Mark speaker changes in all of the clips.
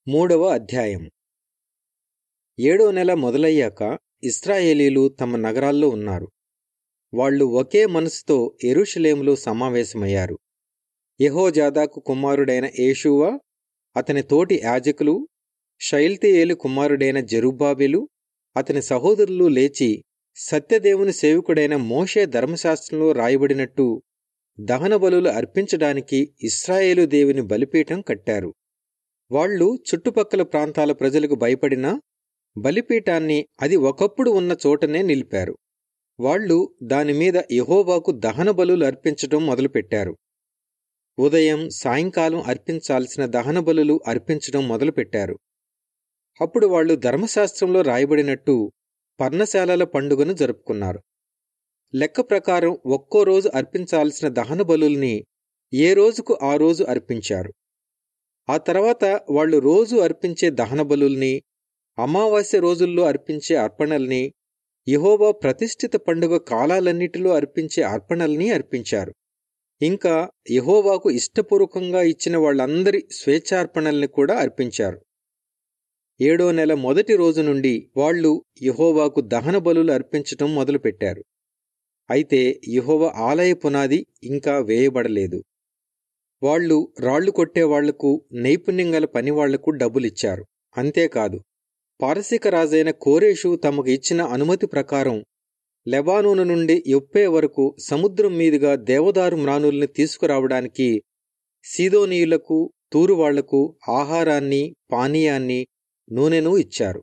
Speaker 1: మూడవ అధ్యాయం ఏడో నెల మొదలయ్యాక ఇస్రాయేలీలు తమ నగరాల్లో ఉన్నారు వాళ్ళు ఒకే మనసుతో ఎరుషలేములో సమావేశమయ్యారు యెహోజాదాకు కుమారుడైన యేషూవ అతని తోటి యాజకులు షైల్తీయేలు కుమారుడైన జెరుబ్బాబెలు అతని సహోదరులు లేచి సత్యదేవుని సేవకుడైన మోషే ధర్మశాస్త్రంలో రాయబడినట్టు దహన బలులు అర్పించడానికి ఇస్రాయేలు దేవుని బలిపీఠం కట్టారు వాళ్ళు చుట్టుపక్కల ప్రాంతాల ప్రజలకు భయపడినా బలిపీఠాన్ని అది ఒకప్పుడు ఉన్న చోటనే నిలిపారు వాళ్ళు దానిమీద యెహోవాకు దహన బలులు అర్పించడం మొదలుపెట్టారు ఉదయం సాయంకాలం అర్పించాల్సిన దహన బలులు అర్పించడం మొదలుపెట్టారు అప్పుడు వాళ్ళు ధర్మశాస్త్రంలో రాయబడినట్టు పర్ణశాలల పండుగను జరుపుకున్నారు లెక్క ప్రకారం ఒక్కో రోజు అర్పించాల్సిన దహన బలుల్ని ఏ రోజుకు ఆ రోజు అర్పించారు ఆ తర్వాత వాళ్ళు రోజు అర్పించే దహన బలుల్ని అమావాస్య రోజుల్లో అర్పించే అర్పణల్ని యహోవా ప్రతిష్ఠిత పండుగ కాలాలన్నిటిలో అర్పించే అర్పణల్ని అర్పించారు ఇంకా యహోవాకు ఇష్టపూర్వకంగా ఇచ్చిన వాళ్ళందరి స్వేచ్ఛార్పణల్ని కూడా అర్పించారు ఏడో నెల మొదటి రోజు నుండి వాళ్ళు యహోవాకు దహన బలులు అర్పించటం మొదలుపెట్టారు అయితే యహోవ ఆలయ పునాది ఇంకా వేయబడలేదు వాళ్ళు రాళ్లు కొట్టేవాళ్లకు నైపుణ్యం గల పనివాళ్లకు డబ్బులిచ్చారు అంతేకాదు పారసిక రాజైన కోరేషు తమకు ఇచ్చిన అనుమతి ప్రకారం లెబానోను నుండి యొప్పే వరకు సముద్రం మీదుగా దేవదారు మ్రానుల్ని తీసుకురావడానికి సీదోనీయులకు తూరువాళ్లకు ఆహారాన్ని పానీయాన్ని నూనెను ఇచ్చారు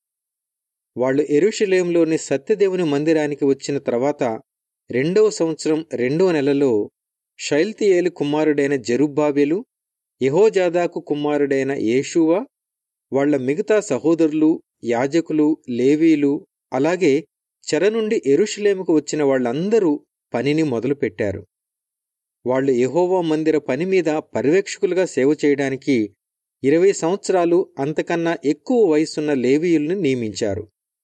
Speaker 1: వాళ్ళు ఎరుషలేంలోని సత్యదేవుని మందిరానికి వచ్చిన తర్వాత రెండవ సంవత్సరం రెండవ నెలలో షైల్తియేలు కుమారుడైన జెరుబ్బాబెలు యహోజాదాకు కుమారుడైన యేషువా వాళ్ల మిగతా సహోదరులు యాజకులు లేవీలు అలాగే చెర నుండి ఎరుషలేముకు వచ్చిన వాళ్ళందరూ పనిని మొదలుపెట్టారు వాళ్ళు యహోవా మందిర పని మీద పర్యవేక్షకులుగా సేవ చేయడానికి ఇరవై సంవత్సరాలు అంతకన్నా ఎక్కువ వయసున్న లేవీయుల్ని నియమించారు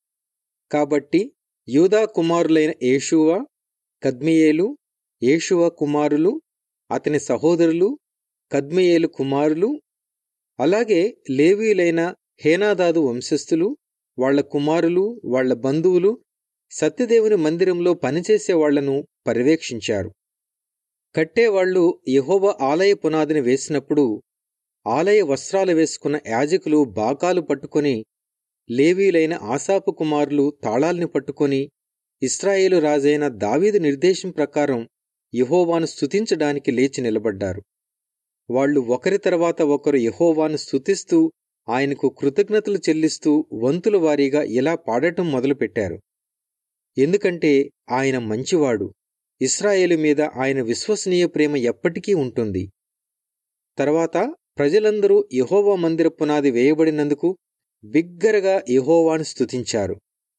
Speaker 1: కాబట్టి యూదా కుమారులైన యేషువా కద్మియేలు యేషువా కుమారులు అతని సహోదరులు కద్మియేలు కుమారులు అలాగే లేవీలైన హేనాదాదు వంశస్థులు వాళ్ల కుమారులు వాళ్ల బంధువులు సత్యదేవుని మందిరంలో పనిచేసే వాళ్లను పర్యవేక్షించారు కట్టేవాళ్లు యహోవ ఆలయ పునాదిని వేసినప్పుడు ఆలయ వస్త్రాలు వేసుకున్న యాజకులు బాకాలు పట్టుకొని లేవీలైన ఆసాపు కుమారులు తాళాల్ని పట్టుకొని ఇస్రాయేలు రాజైన దావీదు నిర్దేశం ప్రకారం యహోవాను స్తుతించడానికి లేచి నిలబడ్డారు వాళ్లు ఒకరి తర్వాత ఒకరు యహోవాను స్తుతిస్తూ ఆయనకు కృతజ్ఞతలు చెల్లిస్తూ వంతుల వారీగా ఇలా పాడటం మొదలుపెట్టారు ఎందుకంటే ఆయన మంచివాడు ఇస్రాయేలు మీద ఆయన విశ్వసనీయ ప్రేమ ఎప్పటికీ ఉంటుంది తర్వాత ప్రజలందరూ యహోవా మందిర పునాది వేయబడినందుకు బిగ్గరగా యహోవాను స్తుతించారు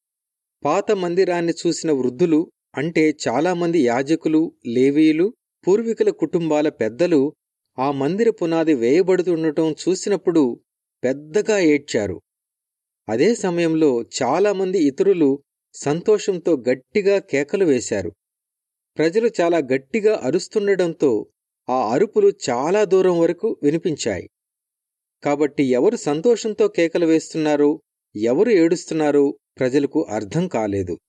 Speaker 1: పాత మందిరాన్ని చూసిన వృద్ధులు అంటే చాలామంది యాజకులు లేవీయులు పూర్వీకుల కుటుంబాల పెద్దలు ఆ మందిర పునాది వేయబడుతుండటం చూసినప్పుడు పెద్దగా ఏడ్చారు అదే సమయంలో చాలామంది ఇతరులు సంతోషంతో గట్టిగా కేకలు వేశారు ప్రజలు చాలా గట్టిగా అరుస్తుండటంతో ఆ అరుపులు చాలా దూరం వరకు వినిపించాయి కాబట్టి ఎవరు సంతోషంతో కేకలు వేస్తున్నారో ఎవరు ఏడుస్తున్నారో ప్రజలకు అర్థం కాలేదు